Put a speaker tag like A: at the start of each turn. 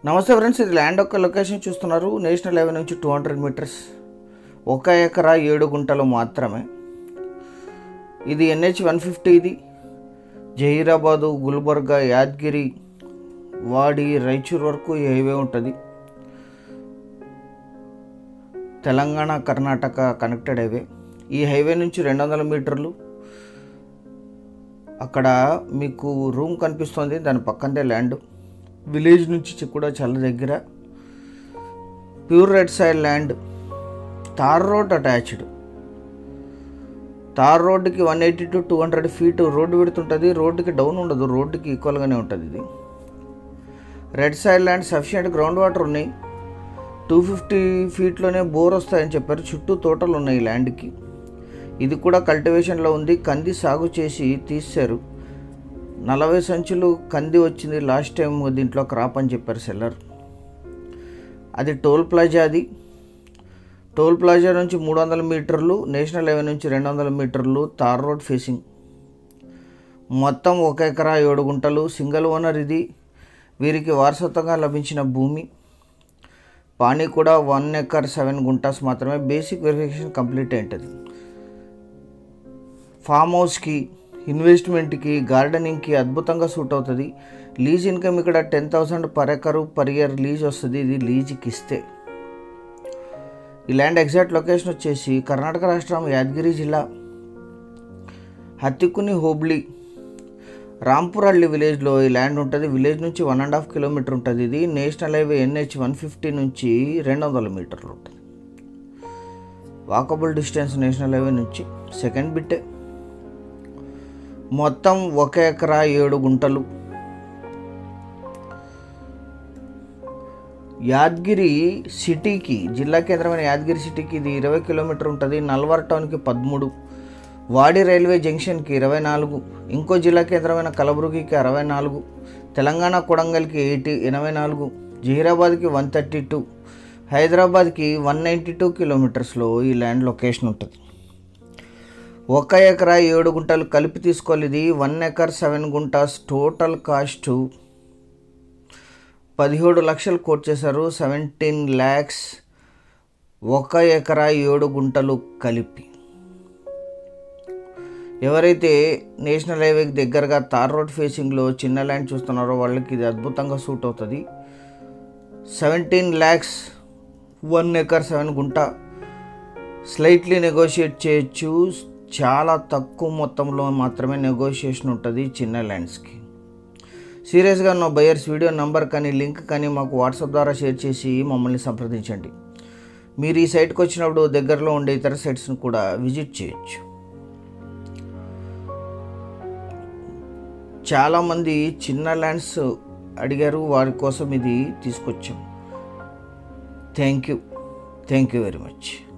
A: నమస్తే ఫ్రెండ్స్ ఇది ల్యాండ్ యొక్క లొకేషన్ చూస్తున్నారు నేషనల్ హైవే నుంచి టూ హండ్రెడ్ మీటర్స్ ఒక ఎకరా ఏడు గుంటలు మాత్రమే ఇది ఎన్హెచ్ వన్ ఫిఫ్టీ ఇది జహీరాబాదు గుల్బర్గా యాదగిరి వాడి రైచూర్ వరకు ఈ హైవే ఉంటుంది తెలంగాణ కర్ణాటక కనెక్టెడ్ హైవే ఈ హైవే నుంచి రెండు వందల మీటర్లు అక్కడ మీకు రూమ్ కనిపిస్తుంది దాని పక్కనే ల్యాండ్ విలేజ్ నుంచి కూడా చాలా దగ్గర pure red side land tar road attached tar రోడ్డుకి one eighty to two hundred feet road పెడుతుంటుంది రోడ్డుకి డౌన్ ఉండదు రోడ్డుకి ఈక్వల్గానే ఉంటుంది ఇది red side land sufficient ground water ఉన్నాయి టూ ఫిఫ్టీ ఫీట్లోనే బోర్ వస్తాయని చెప్పారు చుట్టూ తోటలు ఉన్నాయి ఈ ల్యాండ్కి ఇది కూడా కల్టివేషన్లో ఉంది కంది సాగు చేసి తీశారు నలభై సంచులు కంది వచ్చింది లాస్ట్ టైం దీంట్లో క్రాప్ అని చెప్పారు సెల్లర్ అది టోల్ ప్లాజా అది టోల్ ప్లాజా నుంచి మూడు వందల మీటర్లు నేషనల్ హైవే నుంచి రెండు వందల మీటర్లు తార్ రోడ్ ఫేసింగ్ మొత్తం ఒక ఎకరా ఏడు గుంటలు సింగిల్ ఓనర్ ఇది వీరికి వారసత్వంగా లభించిన భూమి పానీ కూడా వన్ ఎకర్ సెవెన్ గుంటాస్ మాత్రమే బేసిక్ వెరిఫికేషన్ కంప్లీట్ అయింటుంది ఫామ్ హౌస్కి ఇన్వెస్ట్మెంట్కి గార్డెనింగ్కి అద్భుతంగా సూట్ అవుతుంది లీజ్ ఇన్కమ్ ఇక్కడ టెన్ థౌసండ్ పర్ ఎకరు పర్ ఇయర్ లీజ్ వస్తుంది ఇది లీజ్కి ఇస్తే ఈ ల్యాండ్ ఎగ్జాక్ట్ లొకేషన్ వచ్చేసి కర్ణాటక రాష్ట్రం యాదగిరి జిల్లా హత్తికుని హోబ్లీ రాంపురహಳ್ಳಿ విలేజ్లో ఈ ల్యాండ్ ఉంటుంది విలేజ్ నుంచి వన్ అండ్ హాఫ్ కిలోమీటర్ ఉంటుంది ఇది national highway NH one fifty నుంచి రెండు వందల మీటర్లు ఉంటుంది వాకబుల్ డిస్టెన్స్ నేషనల్ హైవే నుంచి సెకండ్ బిట్టే మొత్తం ఒక ఎకరా ఏడు గుంటలు యాదగిరి సిటీకి జిల్లా కేంద్రమైన యాదగిరి సిటీకి ఇది ఇరవై కిలోమీటర్ ఉంటుంది నల్వార్ టౌన్కి పదమూడు వాడి రైల్వే జంక్షన్కి ఇరవై నాలుగు ఇంకో జిల్లా కేంద్రమైన కలబురగికి అరవై నాలుగు తెలంగాణ కొడంగల్కి ఎయిటీ ఎనభై నాలుగు జహీరాబాద్కి వన్ థర్టీ టూ హైదరాబాద్కి వన్ నైంటీ టూ కిలోమీటర్స్లో ఈ ల్యాండ్ లొకేషన్ ఉంటుంది ఒక ఎకరా ఏడు గుంటలు కలిపి తీసుకోవాలి ఇది వన్ ఎకర్ సెవెన్ గుంటాస్ టోటల్ కాస్ట్ పదిహేడు లక్షలు కోట్ చేశారు సెవెంటీన్ ల్యాక్స్ ఒక ఎకరా ఏడు గుంటలు కలిపి ఎవరైతే నేషనల్ హైవేకి దగ్గరగా తార్ రోడ్ ఫేసింగ్లో చిన్న ల్యాండ్ చూస్తున్నారో వాళ్ళకి ఇది అద్భుతంగా సూట్ అవుతుంది seventeen lakhs one acre seven గుంట స్లైట్లీ నెగోషియేట్ చేయొచ్చు చాలా తక్కువ మొత్తంలో మాత్రమే నెగోషియేషన్ ఉంటుంది చిన్న ల్యాండ్స్కి సీరియస్గా ఉన్న బయర్స్ వీడియో నంబర్ కానీ లింక్ కానీ మాకు వాట్సాప్ ద్వారా షేర్ చేసి మమ్మల్ని సంప్రదించండి మీరు ఈ సైట్కి వచ్చినప్పుడు దగ్గరలో ఉండే ఇతర సైట్స్ని కూడా విజిట్ చేయొచ్చు చాలామంది చిన్న ల్యాండ్స్ అడిగారు వారి కోసం ఇది తీసుకొచ్చాం thank you thank you very much